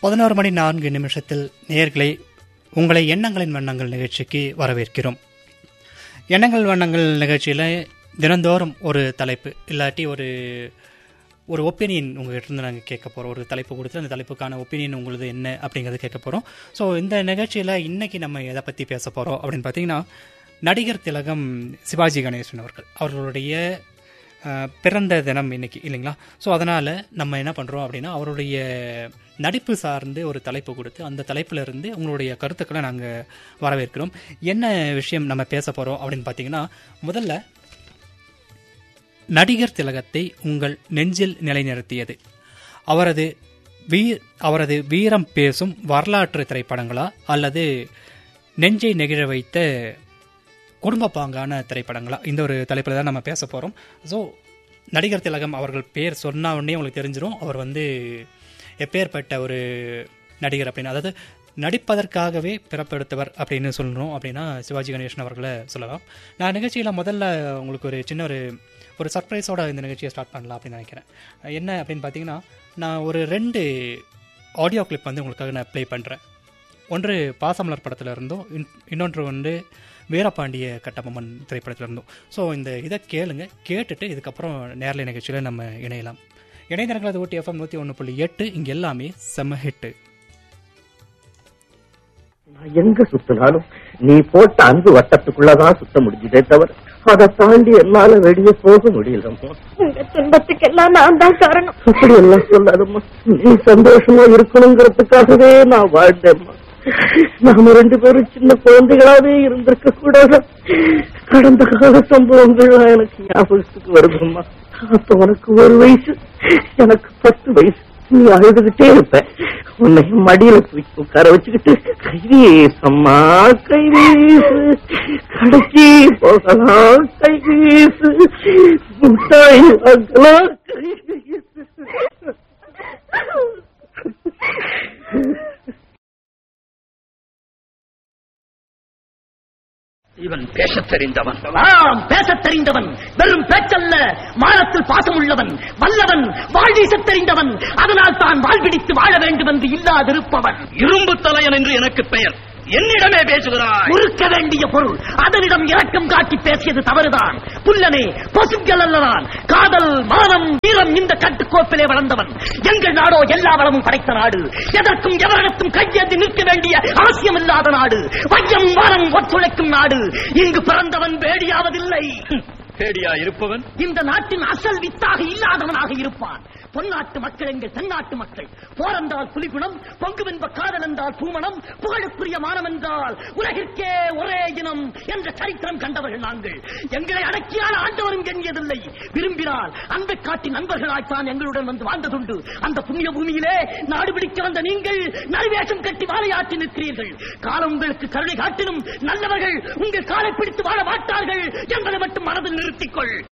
பதினோரு மணி நான்கு நிமிஷத்தில் நேர்களை உங்களை எண்ணங்களின் வண்ணங்கள் நிகழ்ச்சிக்கு வரவேற்கிறோம் எண்ணங்கள் வண்ணங்கள் நிகழ்ச்சியில் தினந்தோறும் ஒரு தலைப்பு இல்லாட்டி ஒரு ஒரு ஒப்பீனியன் உங்ககிட்ட இருந்து நாங்கள் கேட்க போகிறோம் ஒரு தலைப்பு கொடுத்து அந்த தலைப்புக்கான ஒப்பீனியன் உங்களுது என்ன அப்படிங்கிறத கேட்க போகிறோம் ஸோ இந்த நிகழ்ச்சியில் இன்னைக்கு நம்ம எதை பற்றி பேச போகிறோம் அப்படின்னு பார்த்தீங்கன்னா நடிகர் திலகம் சிவாஜி கணேசன் அவர்கள் அவர்களுடைய அஹ், பிறந்த தினம் இன்னைக்கு இல்லைங்களா ஸோ அதனால் நம்ம என்ன பண்ணுறோம் அப்படின்னா அவருடைய நடிப்பு சார்ந்து ஒரு தலைப்பு கொடுத்து அந்த தலைப்புல இருந்து உங்களுடைய கருத்துக்களை நாங்கள் வரவேற்கிறோம் என்ன விஷயம் நம்ம பேச போகிறோம் அப்படின்னு பார்த்தீங்கன்னா முதல்ல நடிகர் திலகத்தை உங்கள் நெஞ்சில் நிலைநிறுத்தியது அவரது வீ அவரது வீரம் பேசும் வரலாற்று திரைப்படங்களா அல்லது நெஞ்சை நெகிழ வைத்த குடும்ப பாங்கான திரைப்படங்களா இந்த ஒரு தலைப்பில் தான் நம்ம பேச போகிறோம் ஸோ நடிகர் திலகம் அவர்கள் பேர் சொன்ன உடனே உங்களுக்கு தெரிஞ்சிடும் அவர் வந்து எப்பேற்பட்ட ஒரு நடிகர் அப்படின்னு அதாவது நடிப்பதற்காகவே பிறப்பெடுத்தவர் அப்படின்னு சொல்லணும் அப்படின்னா சிவாஜி கணேசன் அவர்களை சொல்லலாம் நான் நிகழ்ச்சியில் முதல்ல உங்களுக்கு ஒரு சின்ன ஒரு ஒரு சர்ப்ரைஸோட இந்த நிகழ்ச்சியை ஸ்டார்ட் பண்ணலாம் அப்படின்னு நினைக்கிறேன் என்ன அப்படின்னு பார்த்தீங்கன்னா நான் ஒரு ரெண்டு ஆடியோ கிளிப் வந்து உங்களுக்காக நான் ப்ளே பண்ணுறேன் ஒன்று பாசமலர் படத்தில் இருந்தும் இன்- இன்னொன்று வந்து வீரபாண்டிய கட்டபொம்மன் திரைப்படத்தில் இருந்தும் ஸோ இந்த இதை கேளுங்க கேட்டுட்டு இதுக்கப்புறம் நேரலை நிகழ்ச்சியில் நம்ம இணையலாம் இணையதளங்களது ஊட்டி எஃப்எம் நூற்றி ஒன்று புள்ளி எட்டு இங்கே எல்லாமே செம்ம ஹிட்டு நான் எங்க சுத்தினாலும் நீ போட்ட அன்பு வட்டத்துக்குள்ளதான் சுத்த முடிஞ்சதே தவிர அதை தாண்டி என்னால வெளியே போக முடியலம்மா உங்க துன்பத்துக்கெல்லாம் நான் தான் காரணம் அப்படி எல்லாம் சொல்லாதம்மா நீ சந்தோஷமா இருக்கணுங்கிறதுக்காகவே நான் வாழ்ந்தேம்மா நாம ரெண்டு பேரும் சின்ன குழந்தைகளாவே இருந்திருக்க கூடாது கடந்த கால சம்பவங்கள்லாம் எனக்கு ஞாபகத்துக்கு வருதும்மா அப்ப உனக்கு ஒரு வயசு எனக்கு பத்து வயசு நீ அழுதுகிட்டே இருப்ப உன்னை மடியில தூக்கி உட்கார வச்சுக்கிட்டு கைவீசம்மா கைவீசு கடைசி போகலாம் கைவீசு முட்டாய் வாங்கலாம் கைவீசு இவன் பேசத் தெரிந்தவன் ஆம் பேசத் தெரிந்தவன் வெறும் பேச்சல்ல மானத்தில் பாசம் உள்ளவன் வல்லவன் வாழ்வீசத் தெரிந்தவன் அதனால் தான் வாழ்விடித்து வாழ வேண்டும் என்று இல்லாதிருப்பவன் இரும்பு தலையன் என்று எனக்கு பெயர் என்னிடமே பேசுகிறாய் முறுக்க வேண்டிய பொருள் அதனிடம் இரக்கம் காட்டி பேசியது தவறுதான் புல்லனே பசுக்கள் அல்லதான் காதல் மானம் வீரம் இந்த கட்டுக்கோப்பிலே வளர்ந்தவன் எங்கள் நாடோ எல்லா வளமும் படைத்த நாடு எதற்கும் எவரிடத்தும் கையேந்தி நிற்க வேண்டிய அவசியமில்லாத நாடு வையம் வாரம் ஒத்துழைக்கும் நாடு இங்கு பிறந்தவன் வேடியாவதில்லை பேடியா இருப்பவன் இந்த நாட்டின் அசல் வித்தாக இல்லாதவனாக இருப்பான் பொன்னாட்டு மக்கள் எங்கள் தென்னாட்டு மக்கள் போரென்றால் புலிகுணம் பொங்குவென்ப காதல் என்றால் பூமணம் புகழுக்குரிய மானம் என்றால் உலகிற்கே ஒரே இனம் என்ற சரித்திரம் கண்டவர்கள் நாங்கள் எங்களை அடக்கியால் ஆண்டவரும் எண்ணியதில்லை விரும்பினால் அன்பை காட்டி நண்பர்களாய்த்தான் எங்களுடன் வந்து வாழ்ந்ததுண்டு அந்த புண்ணிய பூமியிலே நாடு பிடிக்க வந்த நீங்கள் நல்வேஷம் கட்டி வாழையாற்றி நிற்கிறீர்கள் காலம் உங்களுக்கு கருணை காட்டினும் நல்லவர்கள் உங்கள் காலை பிடித்து வாழ மாட்டார்கள் என்பதை மட்டும் மனதில் நிறுத்திக்கொள்